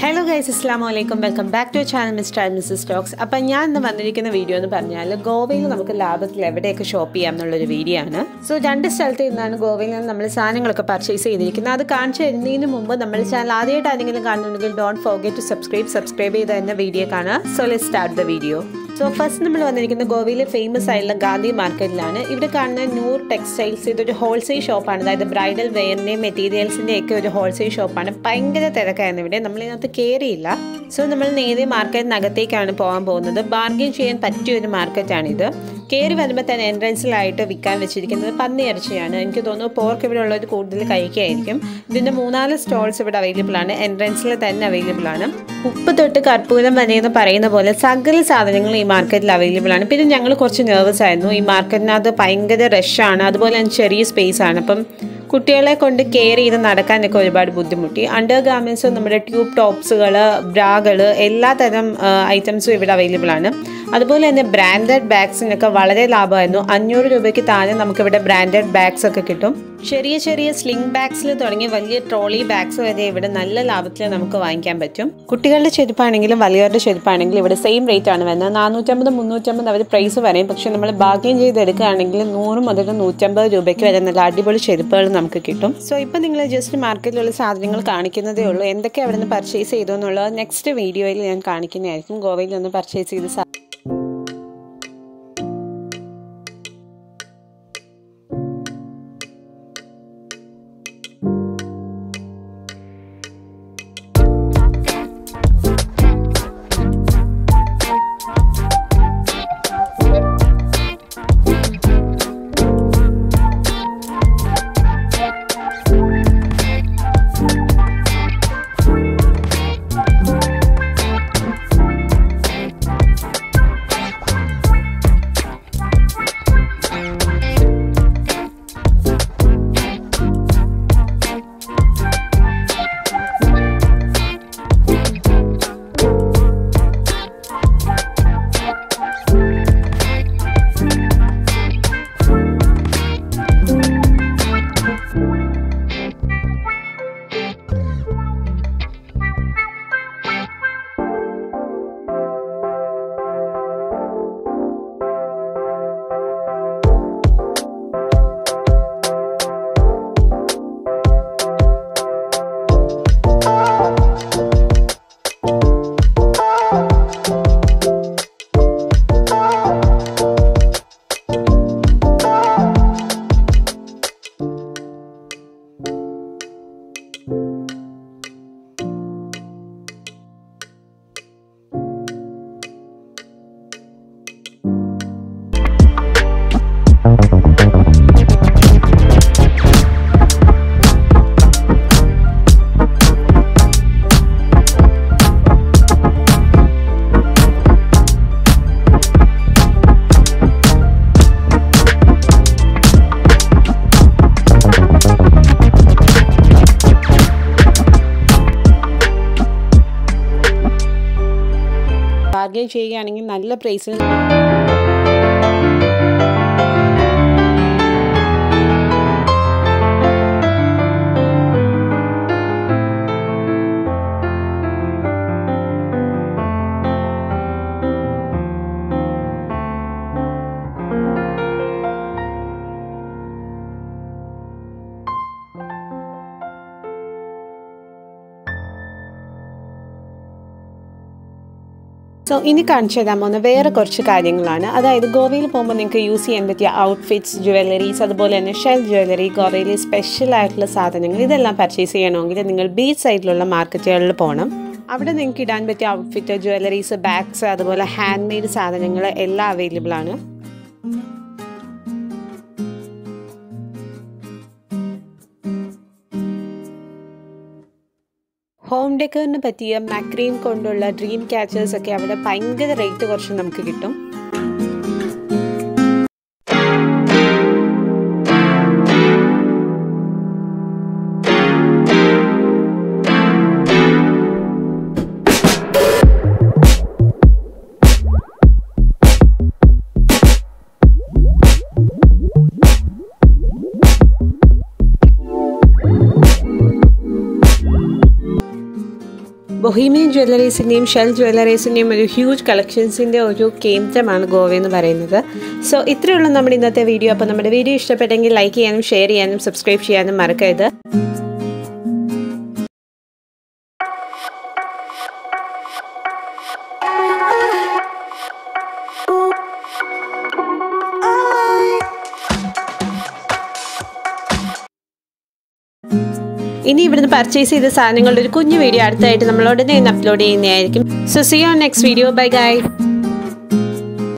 hello guys അസ്സാം വലൈക്കും welcome back to channel mister and missus Stokes അപ്പം ഞാൻ ഇന്ന് വന്നിരിക്കുന്ന വീഡിയോ എന്ന് പറഞ്ഞാൽ ഗോവയിൽ നമുക്ക് ലാഭത്തിൽ എവിടെയൊക്കെ ഷോപ്പ് ചെയ്യാം എന്നുള്ളൊരു വീഡിയോ ആണ് സോ രണ്ട് സ്ഥലത്ത് നിന്നാണ് ഗോവയിൽ നിന്ന് നമ്മൾ സാധനങ്ങളൊക്കെ പർച്ചേസ് ചെയ്തിരിക്കുന്നത് അത് കാണിച്ചു തരുന്നതിന് മുമ്പ് നമ്മൾ ചാനൽ ആദ്യമായിട്ട് ആരെങ്കിലും കാണുന്നുണ്ടെങ്കിൽ don't forget to subscribe subscribe ചെയ്ത് തന്നെ വീഡിയോ കാണുക so let start the video so first നമ്മൾ വന്നിരിക്കുന്നത് ഗോവയിലെ ഫേമസ് ആയിട്ടുള്ള ഗാന്ധി മാർക്കറ്റിലാണ് ഇവിടെ കാണുന്ന നൂർ ടെക്സ്റ്റൈൽസ് ഇതൊരു ഹോൾസെയിൽ ഷോപ്പാണ് അതായത് ബ്രൈഡൽ വെയറിൻ്റെയും മെറ്റീരിയൽസിൻ്റെ ഒക്കെ ഒരു ഹോൾസെയിൽ ഷോപ്പാണ് ഭയങ്കര തിരക്കായിരുന്നു ഇവിടെ നമ്മൾ ഇതിനകത്ത് കയറിയില്ല സോ നമ്മൾ നേരെ മാർക്കറ്റിനകത്തേക്കാണ് പോകാൻ പോകുന്നത് ബാർഗെയിൻ ചെയ്യാൻ പറ്റിയ ഒരു മാർക്കറ്റാണിത് കയറി വരുമ്പോൾ തന്നെ എൻട്രൻസിലായിട്ട് വിൽക്കാൻ വെച്ചിരിക്കുന്നത് പന്നി ഇറച്ചിയാണ് എനിക്ക് തോന്നുന്നു പോർക്ക് ഇവിടെ ഉള്ളവർ കൂടുതൽ കഴിക്കുകയായിരിക്കും ഇതിൻ്റെ മൂന്നാല് സ്റ്റോൾസ് ഇവിടെ അവൈലബിൾ ആണ് എൻട്രൻസിൽ തന്നെ അവൈലബിൾ ആണ് ഉപ്പ് തൊട്ട് കർപ്പൂരം വരെ എന്ന് പറയുന്ന പോലെ സകല സാധനങ്ങൾ ഈ മാർക്കറ്റിൽ അവൈലബിൾ ആണ് പിന്നെ ഞങ്ങൾ കുറച്ച് നെർവസ് ആയിരുന്നു ഈ മാർക്കറ്റിനകത്ത് ഭയങ്കര റഷാണ് അതുപോലെ തന്നെ ചെറിയ സ്പേസ് ആണ് അപ്പം കുട്ടികളെ കൊണ്ട് കെയർ ചെയ്ത് നടക്കാനൊക്കെ ഒരുപാട് ബുദ്ധിമുട്ടി അണ്ടർ ഗാർമെൻറ്റ്സ് നമ്മുടെ ട്യൂബ് ടോപ്സുകൾ ബ്രാകൾ എല്ലാ തരം ഐറ്റംസും ഇവിടെ അവൈലബിൾ ആണ് അതുപോലെ തന്നെ ബ്രാൻഡഡ് ബാഗ്സിനൊക്കെ വളരെ ലാഭമായിരുന്നു അഞ്ഞൂറ് രൂപയ്ക്ക് താഴെ നമുക്കിവിടെ ബ്രാൻഡഡ് ബാഗ്സ് ഒക്കെ കിട്ടും ചെറിയ ചെറിയ സ്ലിംഗ് ബാഗ്സിൽ തുടങ്ങി വലിയ ട്രോളി ബാഗ്സ് വരെ ഇവിടെ നല്ല ലാഭത്തിൽ നമുക്ക് വാങ്ങിക്കാൻ പറ്റും കുട്ടികളുടെ ചെരുപ്പാണെങ്കിലും വലിയവരുടെ ചെരുപ്പാണെങ്കിലും ഇവിടെ സെയിം റേറ്റ് ആണ് വരുന്നത് നാനൂറ്റമ്പത് മുന്നൂറ്റമ്പത് അവർ പ്രൈസ് പറയും പക്ഷെ നമ്മൾ ബാർഗെയിൻ ചെയ്ത് എടുക്കുകയാണെങ്കിൽ നൂറ് മുതൽ നൂറ്റമ്പത് രൂപയ്ക്ക് വരെ നല്ല അടിപൊളി ചെരുപ്പുകൾ നമുക്ക് കിട്ടും സോ ഇപ്പം നിങ്ങൾ ജസ്റ്റ് മാർക്കറ്റിലുള്ള സാധനങ്ങൾ കാണിക്കുന്നതേ ഉള്ളൂ എന്തൊക്കെ അവിടെ നിന്ന് പർച്ചേസ് ചെയ്തു എന്നുള്ളത് നെക്സ്റ്റ് വീഡിയോയിൽ ഞാൻ കാണിക്കുന്നതായിരിക്കും ഗോവയിൽ നിന്ന് പർച്ചേസ് ചെയ്ത സാ- ബാർഗെയിൻ ചെയ്യുകയാണെങ്കിൽ നല്ല പ്രൈസിന് സോ ഇനി കാണിച്ചു തരാൻ പോകുന്ന വേറെ കുറച്ച് കാര്യങ്ങളാണ് അതായത് ഗോവയിൽ പോകുമ്പോൾ നിങ്ങൾക്ക് യൂസ് ചെയ്യാൻ പറ്റിയ ഔട്ട്ഫിറ്റ്സ് ജുവല്ലറീസ് അതുപോലെ തന്നെ ഷെൽ ജുവല്ലറി ഗോവയിലെ സ്പെഷ്യൽ ആയിട്ടുള്ള സാധനങ്ങൾ ഇതെല്ലാം പർച്ചേസ് ചെയ്യണമെങ്കിൽ നിങ്ങൾ ബീച്ച് സൈഡിലുള്ള മാർക്കറ്റുകളിൽ പോകണം അവിടെ നിങ്ങൾക്ക് ഇടാൻ പറ്റിയ ഔട്ട്ഫിറ്റ് ജുവല്ലറീസ് ബാഗ്സ് അതുപോലെ ഹാൻഡ് മെയ്ഡ് സാധനങ്ങൾ എല്ലാം അവൈലബിൾ ആണ് ഹോം ഡെക്കറിന് പറ്റിയ മാക്രീൻ കൊണ്ടുള്ള ഡ്രീം ക്യാച്ചേഴ്സ് ഒക്കെ അവിടെ ഭയങ്കര റേറ്റ് കുറച്ച് നമുക്ക് കിട്ടും ബൊഹീമിയൻ ജ്വല്ലറീസിൻ്റെയും ഷെൽ ജ്വല്ലറീസിൻ്റെയും ഒരു ഹ്യൂജ് കളക്ഷൻസിൻ്റെ ഒരു കേന്ദ്രമാണ് ഗോവ എന്ന് പറയുന്നത് സോ ഇത്രയുള്ള നമ്മുടെ ഇന്നത്തെ വീഡിയോ അപ്പോൾ നമ്മുടെ വീഡിയോ ഇഷ്ടപ്പെട്ടെങ്കിൽ ലൈക്ക് ചെയ്യാനും ഷെയർ ചെയ്യാനും സബ്സ്ക്രൈബ് ചെയ്യാനും മറക്കരുത് ഇനി ഇവിടുന്ന് പർച്ചേസ് ചെയ്ത സാധനങ്ങളുടെ ഒരു കുഞ്ഞു വീഡിയോ അടുത്തായിട്ട് നമ്മൾ ഉടനെ അപ്ലോഡ് ചെയ്യുന്നതായിരിക്കും so see on next video bye Guy